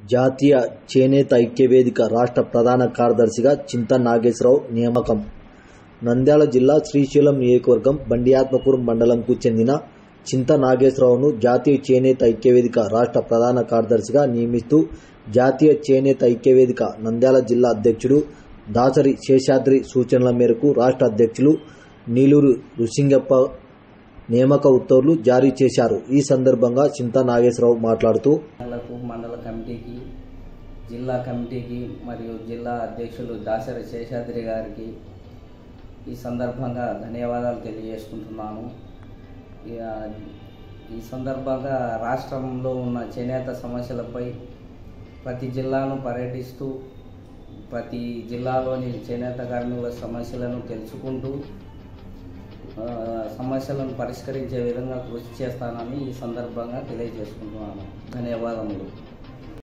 జాతీయ చేనేత ఐక్యవేదిక రాష్ట్ర ప్రధాన కార్యదర్శిగా చింతా నాగేశ్వరరావు నియామకం నంద్యాల జిల్లా శ్రీశైలం నియోజకవర్గం బండియాత్మపురం మండలంకు చెందిన చింతా నాగేశ్వరరావును జాతీయ చేనేత ఐక్యవేదిక రాష్ట్ర ప్రధాన కార్యదర్శిగా నియమిస్తూ జాతీయ చేనేత ఐక్యవేదిక నంద్యాల జిల్లా అధ్యక్షుడు దాసరి శేషాద్రి సూచనల మేరకు రాష్ట్ర అధ్యక్షులు నీలూరు రుసింగప్ప నియామక ఉత్తర్వులు జారీ చేశారు ఈ సందర్భంగా చింతా నాగేశ్వరరావు మాట్లాడుతూ మండలకు మండల కమిటీకి జిల్లా కమిటీకి మరియు జిల్లా అధ్యక్షులు దాసరి శేషాద్రి గారికి ఈ సందర్భంగా ధన్యవాదాలు తెలియజేసుకుంటున్నాను ఇక ఈ సందర్భంగా రాష్ట్రంలో ఉన్న చేనేత సమస్యలపై ప్రతి జిల్లాను పర్యటిస్తూ ప్రతి జిల్లాలోని చేనేత కార్మికుల సమస్యలను తెలుసుకుంటూ ఆ, సమస్యలను పరిష్కరించే విధంగా కృషి చేస్తానని ఈ సందర్భంగా తెలియజేసుకుంటున్నాను ధన్యవాదములు